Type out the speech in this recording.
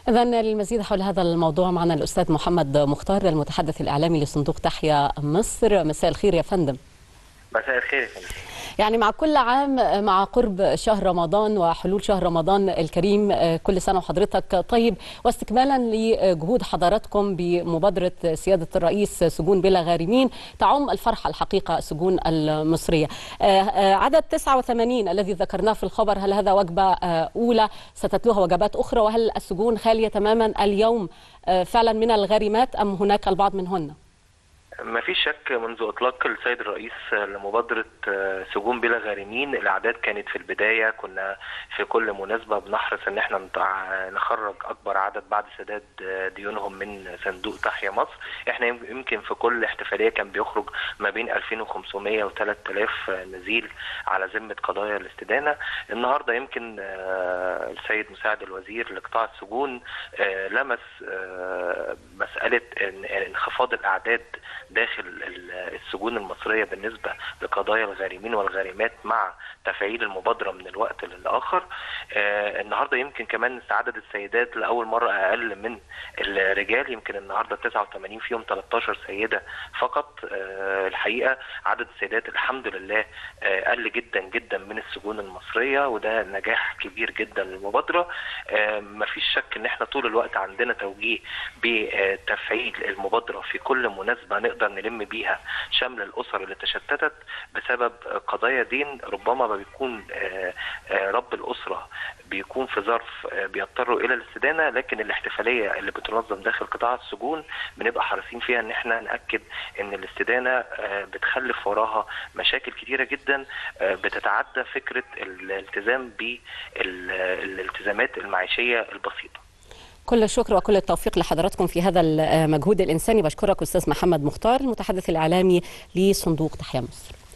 إذا للمزيد حول هذا الموضوع معنا الأستاذ محمد مختار المتحدث الإعلامي لصندوق تحيا مصر مساء الخير يا فندم مساء الخير يا فندم يعني مع كل عام مع قرب شهر رمضان وحلول شهر رمضان الكريم كل سنة وحضرتك طيب واستكمالا لجهود حضراتكم بمبادرة سيادة الرئيس سجون بلا غارمين تعم الفرحة الحقيقة السجون المصرية عدد 89 الذي ذكرناه في الخبر هل هذا وجبة أولى ستتلوها وجبات أخرى وهل السجون خالية تماما اليوم فعلا من الغارمات أم هناك البعض منهن؟ ما فيش شك منذ اطلاق السيد الرئيس لمبادره سجون بلا غارمين الاعداد كانت في البدايه كنا في كل مناسبه بنحرص ان احنا نخرج اكبر عدد بعد سداد ديونهم من صندوق تحيا مصر احنا يمكن في كل احتفاليه كان بيخرج ما بين 2500 و 3000 نزيل على ذمه قضايا الاستدانه النهارده يمكن السيد مساعد الوزير لقطاع السجون لمس مساله انخفاض الاعداد داخل السجون المصريه بالنسبه لقضايا الغارمين والغارمات مع تفعيل المبادره من الوقت للاخر آه النهارده يمكن كمان عدد السيدات لاول مره اقل من الرجال يمكن النهارده 89 فيهم 13 سيده فقط آه الحقيقه عدد السيدات الحمد لله آه قل جدا جدا من السجون المصريه وده نجاح كبير جدا للمبادره آه مفيش شك ان احنا طول الوقت عندنا توجيه بتفعيل المبادره في كل مناسبه نقدر نلم بيها شمل الاسر اللي تشتتت بسبب قضايا دين ربما ما بيكون رب الاسره بيكون في ظرف بيضطروا الى الاستدانه لكن الاحتفاليه اللي بتنظم داخل قطاع السجون بنبقى حريصين فيها ان احنا ناكد ان الاستدانه بتخلف وراها مشاكل كتيره جدا بتتعدى فكره الالتزام بالالتزامات المعيشيه البسيطه كل الشكر وكل التوفيق لحضراتكم في هذا المجهود الإنساني بشكرك أستاذ محمد مختار المتحدث الإعلامي لصندوق تحيا مصر